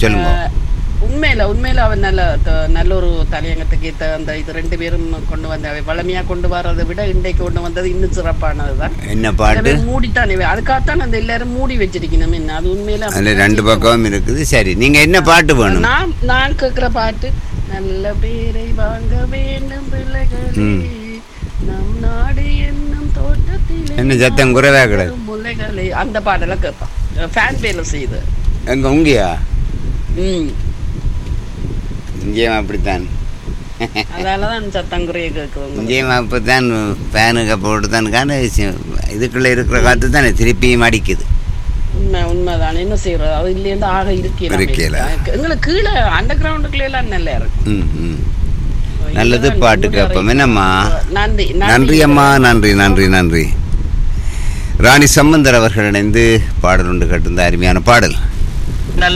சொல்லுங்க அஹ், உண்மையில உண்மையில அவன் நல்ல த- நல்ல ஒரு தலையங்கத்துக்கு ஏத்த அந்த இது ரெண்டு பேரும் கொண்டு வந்த அவ வளமையா கொண்டு வரதை விட இன்றைக்கு கொண்டு வந்தது இன்னும் சிறப்பானதுதான் என்ன சில பாட்டு பேர் மூடித்தானே வே- அதுக்காகத்தான் அந்த எல்லாரும் மூடி வச்சிருக்கணும் என்ன அது உண்மையில அதில் ரெண்டு பக்கமும் இருக்குது சரி நீங்க என்ன பாட்டு வேணும் நான் நான் கேட்கிற பாட்டு நல்ல பேரை வாங்க வேண்டும் பிள்ளைகளே ம். நம் நாடு என்னும் தோட்டத்திலே என்ன சத்தம் குறைவா கிடக்கு முல்லைகளே அந்த பாடலாம் கேட்பான் ஃபேன் பேல செய்து எங்க உங்கயா ம் இங்கேயும் அப்படித்தான் அதனாலதான் சத்தம் குறைய கேட்குறவங்க இங்கேயும் அப்படித்தான் ஃபேனுக்கு போட்டு தான் காண இதுக்குள்ள இருக்கிற காற்று தானே திருப்பியும் அடிக்குது உண்மை உண்மைதான் என்ன செய்யறது அது இல்லையா ஆக இருக்கல. இருக்கல எங்களுக்கு கீழே அண்டர் கிரவுண்டுக்குள்ள எல்லாம் நல்லா இருக்கும் ம் ம் நல்லது பாட்டு கேட்போம் என்னம்மா நன்றி நன்றி அம்மா நன்றி நன்றி நன்றி ராணி சம்பந்தர் அவர்கள் இணைந்து பாடல் ஒன்று கேட்டிருந்த அருமையான பாடல்